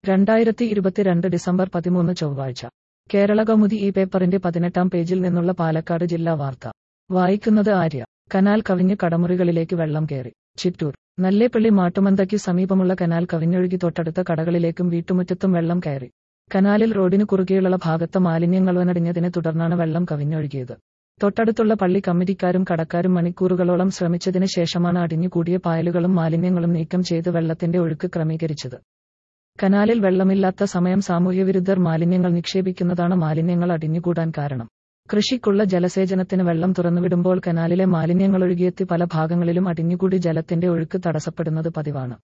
രണ്ടായിരത്തി ഇരുപത്തിരണ്ട് ഡിസംബർ പതിമൂന്ന് ചൊവ്വാഴ്ച കേരള കൗമുദി ഈ പേപ്പറിന്റെ പതിനെട്ടാം പേജിൽ നിന്നുള്ള പാലക്കാട് ജില്ലാ വാർത്ത വായിക്കുന്നത് ആര്യ കനാൽ കവിഞ്ഞ് കടമുറികളിലേക്ക് വെള്ളം കയറി ചിറ്റൂർ നല്ലേപ്പള്ളി മാട്ടുമന്തയ്ക്ക് സമീപമുള്ള കനാൽ കവിഞ്ഞൊഴുകി തൊട്ടടുത്ത കടകളിലേക്കും വീട്ടുമുറ്റത്തും വെള്ളം കയറി കനാലിൽ റോഡിന് കുറുകെയുള്ള ഭാഗത്ത് മാലിന്യങ്ങൾ വനടിഞ്ഞതിനെ തുടർന്നാണ് വെള്ളം കവിഞ്ഞൊഴുകിയത് തൊട്ടടുത്തുള്ള പള്ളി കമ്മിറ്റിക്കാരും കടക്കാരും മണിക്കൂറുകളോളം ശ്രമിച്ചതിന് ശേഷമാണ് അടിഞ്ഞുകൂടിയ പായലുകളും മാലിന്യങ്ങളും നീക്കം ചെയ്ത് വെള്ളത്തിന്റെ ഒഴുക്ക് ക്രമീകരിച്ചത് കനാലിൽ വെള്ളമില്ലാത്ത സമയം സാമൂഹ്യവിരുദ്ധർ മാലിന്യങ്ങൾ നിക്ഷേപിക്കുന്നതാണ് മാലിന്യങ്ങൾ അടിഞ്ഞുകൂടാൻ കാരണം കൃഷിക്കുള്ള ജലസേചനത്തിന് വെള്ളം തുറന്നുവിടുമ്പോൾ കനാലിലെ മാലിന്യങ്ങൾ ഒഴുകിയെത്തി പല ഭാഗങ്ങളിലും അടിഞ്ഞുകൂടി ജലത്തിന്റെ ഒഴുക്ക് തടസ്സപ്പെടുന്നത് പതിവാണ്